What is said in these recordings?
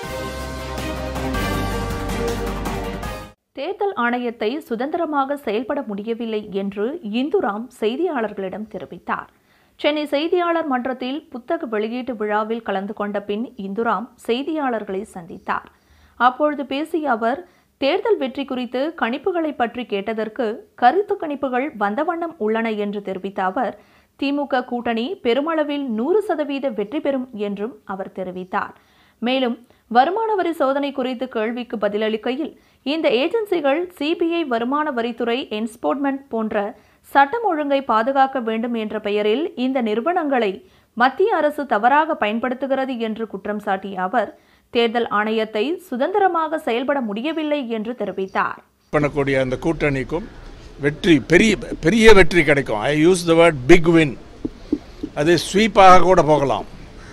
தேர்தல் ஆணையத்தை சுதந்திரமாக செயல்பட முடியவில்லை என்று இந்துராம் செய்தியாளர்களிடம் தெரிவித்தார் சென்னை செய்தியாளர் மன்றத்தில் புத்தக வெளியீட்டு விழாவில் கலந்து கொண்ட பின் இந்துராம் செய்தியாளர்களை சந்தித்தார் அப்பொழுது பேசிய அவர் தேர்தல் வெற்றி குறித்து கணிப்புகளை பற்றி கேட்டதற்கு கருத்து கணிப்புகள் வந்த வண்ணம் உள்ளன என்று தெரிவித்த அவர் திமுக கூட்டணி பெருமளவில் நூறு சதவீத வெற்றி பெறும் என்றும் அவர் தெரிவித்தார் மேலும் வருமான வரி சோதனை குறித்து கேள்விக்கு பதிலளிக்கையில் இந்த ஏஜென்சிகள் சிபிஐ வருமான வரித்துறை என்ஸ்போர்ட்மெண்ட் போன்ற சட்டம் ஒழுங்கை பாதுகாக்க வேண்டும் என்ற பெயரில் இந்த நிறுவனங்களை மத்திய அரசு தவறாக பயன்படுத்துகிறது என்று குற்றம் சாட்டிய அவர் தேர்தல் ஆணையத்தை சுதந்திரமாக செயல்பட முடியவில்லை என்று தெரிவித்தார் பண்ணக்கூடிய அந்த கூட்டணிக்கும் வெற்றி பெரிய பெரிய வெற்றி கிடைக்கும் I use the word big win அது ஸ்வீப்பாக கூட போகலாம்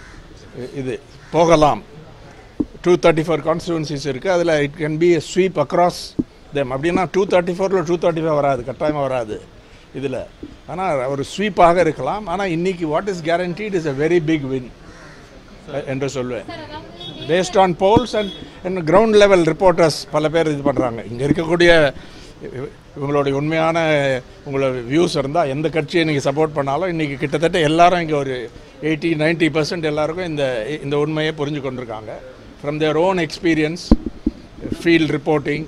இ- இது போகலாம் டூ தேர்ட்டி ஃபோர் கான்ஸ்டியூன்சிஸ் இருக்குது அதில் it can be a sweep across them அப்படின்னா டூ தேர்ட்டி ஃபோரில் டூ தேர்ட்டி ஃபைவ் வராது கட்டாயமாக வராது இதில் ஆனால் ஒரு ஸ்வீப்பாக இருக்கலாம் ஆனால் இன்னைக்கு what is guaranteed is a very big win என்று சொல்லுவேன் based on polls and ground level reporters பல பேர் இது பண்ணுறாங்க இங்கே இருக்கக்கூடிய இவ- இவங்களுடைய உண்மையான உங்களோட வியூஸ் இருந்தால் எந்த கட்சியை நீங்கள் சப்போர்ட் பண்ணாலும் இன்றைக்கி கிட்டத்தட்ட எல்லாரும் இங்கே ஒரு எயிட்டி 90% பர்சன்ட் எல்லாருக்கும் இந்த இந்த உண்மையை புரிஞ்சு கொண்டிருக்காங்க from their own experience field reporting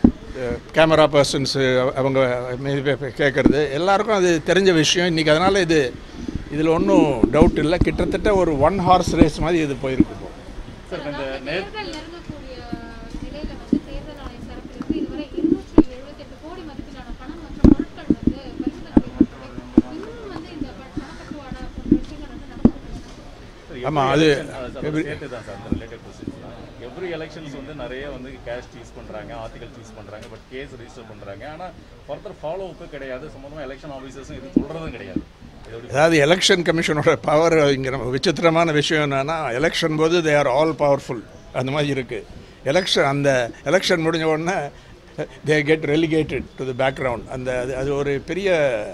camera persons அவங்க கேட்குறது எல்லாருக்கும் அது தெரிஞ்ச விஷயம் இன்றைக்கி அதனால் இது இதில் ஒன்றும் டவுட் இல்லை கிட்டத்தட்ட ஒரு ஒன் ஹார்ஸ் ரேஸ் மாதிரி இது போயிருக்கு இப்போ. சார் இந்த நேர் தேர்தல் நெருங்கக்கூடிய நிலையில வந்து தேர்தல் ஆணையம் தரப்பிலிருந்து இதுவரை இருநூற்றி எழுபத்தி எட்டு கோடி மதிப்பிலான பணம் மற்றும் பொருட்கள் வந்து பறிமுதல் செய்யப்பட்டது இன்னும் வந்து இந்த ப- பணப்பட்டுவாடா போன்ற விஷயங்கள் வந்து நடந்துட்டு ஆமா, அது every சேர்த்து தான் சார் அந்த ரிலேட்டட் கொஸ்டின்ஸ்லாம் எவ்ரி எலெக்ஷன்ஸ் வந்து நிறைய வந்து கேஷ் சீஸ் பண்றாங்க ஆர்டிகல் சீஸ் பண்றாங்க பட் கேஸ் ரிஜிஸ்டர் பண்றாங்க ஆனா ஃபர்தர் ஃபாலோ அப் கிடையாது சம்பந்தமா எலெக்ஷன் ஆஃபீஸர்ஸும் இது சொல்றதும் கிடையாது இது எப்படி அதாவது எலெக்ஷன் கமிஷனோட பவர் இங்கே நம்ம விசித்திரமான விஷயம் என்னன்னா எலெக்ஷன் போது தே ஆர் ஆல் பவர்ஃபுல் அந்த மாதிரி இருக்குது எலெக்ஷன் அந்த எலெக்ஷன் முடிஞ்ச உடனே they get relegated to the background அந்த அது அது ஒரு பெரிய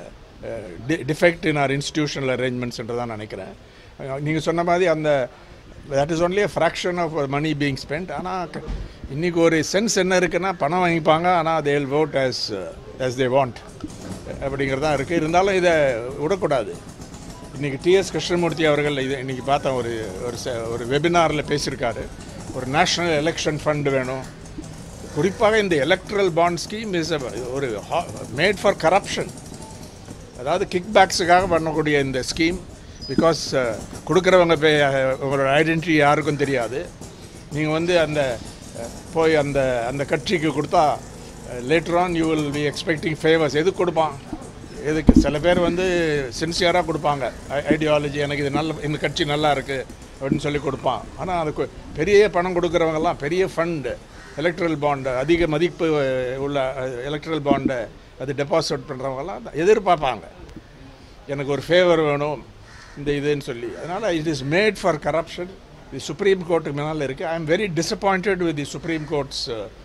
டிஃபெக்ட் இன் ஆர் இன்ஸ்டிடியூஷனல் அரேஞ்ச்மெண்ட்ஸ்ன்று தான் நினைக்கிறேன் நீங்கள் சொன்ன மாதிரி அந்த that is only a fraction of money being spent ஆனால் இன்றைக்கி ஒரு சென்ஸ் என்ன இருக்குன்னா பணம் வாங்கிப்பாங்க ஆனால் தேல் vote as as they want அப்படிங்கிறது தான் இருக்குது இருந்தாலும் இதை விடக்கூடாது இன்றைக்கி டிஎஸ் கிருஷ்ணமூர்த்தி அவர்கள் இது இன்றைக்கி பார்த்தேன் ஒரு ஒரு ச- ஒரு வெபினாரில் பேசியிருக்காரு ஒரு நேஷ்னல் எலெக்ஷன் ஃபண்ட் வேணும் குறிப்பாக இந்த எலக்ட்ரல் பாண்ட் ஸ்கீம் இஸ் ஒரு மேட் ஃபார் கரப்ஷன் அதாவது கிக் பேக்ஸுக்காக பண்ணக்கூடிய இந்த ஸ்கீம் பிகாஸ் கொடுக்குறவங்க பே உங்களோட ஐடென்டிட்டி யாருக்கும் தெரியாது நீங்கள் வந்து அந்த அஹ், போய் அந்த அந்த கட்சிக்கு கொடுத்தா later on you will be expecting favours எதுக்கு கொடுப்பான் எதுக்கு சில பேர் வந்து சின்சியராக கொடுப்பாங்க ஐடியாலஜி எனக்கு இது நல்ல இந்த கட்சி நல்லா இருக்குது அப்படின்னு சொல்லி கொடுப்பான் ஆனால் அதுக்கு பெரிய பணம் கொடுக்குறவங்கெல்லாம் பெரிய ஃபண்டு எலக்ட்ரல் பாண்டு அதிக மதிப்பு அஹ், உள்ள எலக்ட்ரல் பாண்டை அது டெபாசிட் பண்ணுறவங்கெல்லாம் எதிர்பார்ப்பாங்க எனக்கு ஒரு ஃபேவர் வேணும் இந்த இதுன்னு சொல்லி அதனால் it is made for corruption the Supreme கோர்ட்டுக்கு மேலே இருக்குது I am very disappointed with the Supreme Court's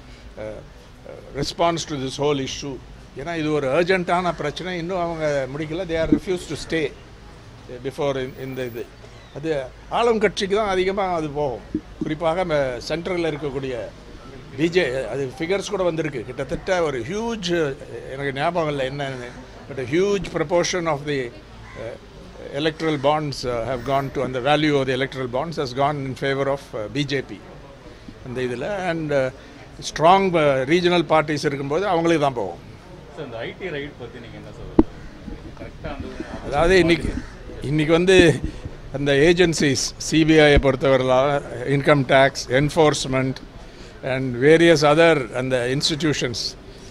response to this whole issue ஏன்னா இது ஒரு அர்ஜென்ட்டான பிரச்சனை இன்னும் அவங்க முடிக்கல they are refuse to stay before இந்த இது அது ஆளும் கட்சிக்கு தான் அதிகமாக அது போகும் குறிப்பாக சென்ட்ரலில் இருக்கக்கூடிய பிஜே அது ஃபிகர்ஸ் கூட வந்திருக்கு கிட்டத்தட்ட ஒரு ஹியூஜ் எனக்கு ஞாபகம் இல்லை என்னன்னு but huge proportion of the electoral bonds have gone to அந்த value of the electoral bonds has gone in favour of BJP அந்த இதில் அண்ட் ஸ்ட்ராங் ரீஜனல் பார்ட்டிஸ் இருக்கும்போது அவங்களுக்கு தான் போகும் சார் இந்த ஐடி ரைட் பத்தி நீங்க என்ன சொல்றீங்க கரெக்டா அந்த அதாவது இன்னைக்கு இன்னைக்கு வந்து அந்த ஏஜென்சிஸ் சிபிஐயை பொறுத்தவரையில் income tax enforcement and various other அந்த இன்ஸ்டிடியூஷன்ஸ்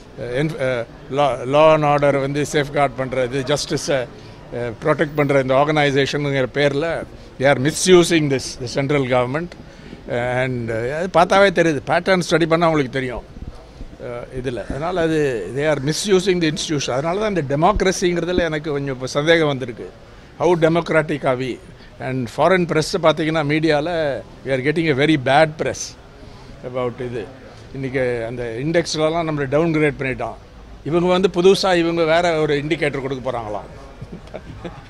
லா அண்ட் ஆர்டர் வந்து சேஃப்கார்ட் பண்ணுறது ஜஸ்டிஸை ப்ரொடெக்ட் பண்ணுற இந்த ஆர்கனைசேஷனுங்கிற பேரில் they are misusing this the central government and அது பார்த்தாவே தெரியுது பேட்டர்ன் ஸ்டடி பண்ணால் அவங்களுக்கு தெரியும் இதில் அதனால் அது they are misusing the institution அதனால தான் இந்த டெமோக்ரஸிங்கிறதுல எனக்கு கொஞ்சம் இப்போ சந்தேகம் வந்திருக்கு ஹவு டெமோக்ராட்டிக் ஆவி அண்ட் ஃபாரின் ப்ரெஸ்ஸை பார்த்தீங்கன்னா மீடியாவில் we are getting a very bad press about இது இன்றைக்கி அந்த இண்டெக்ஸ்லலாம் நம்மளை டவுன் கிரேட் பண்ணிட்டான் இவங்க வந்து புதுசாக இவங்க வேற ஒரு இண்டிகேட்டர் கொடுக்க போகிறாங்களாம்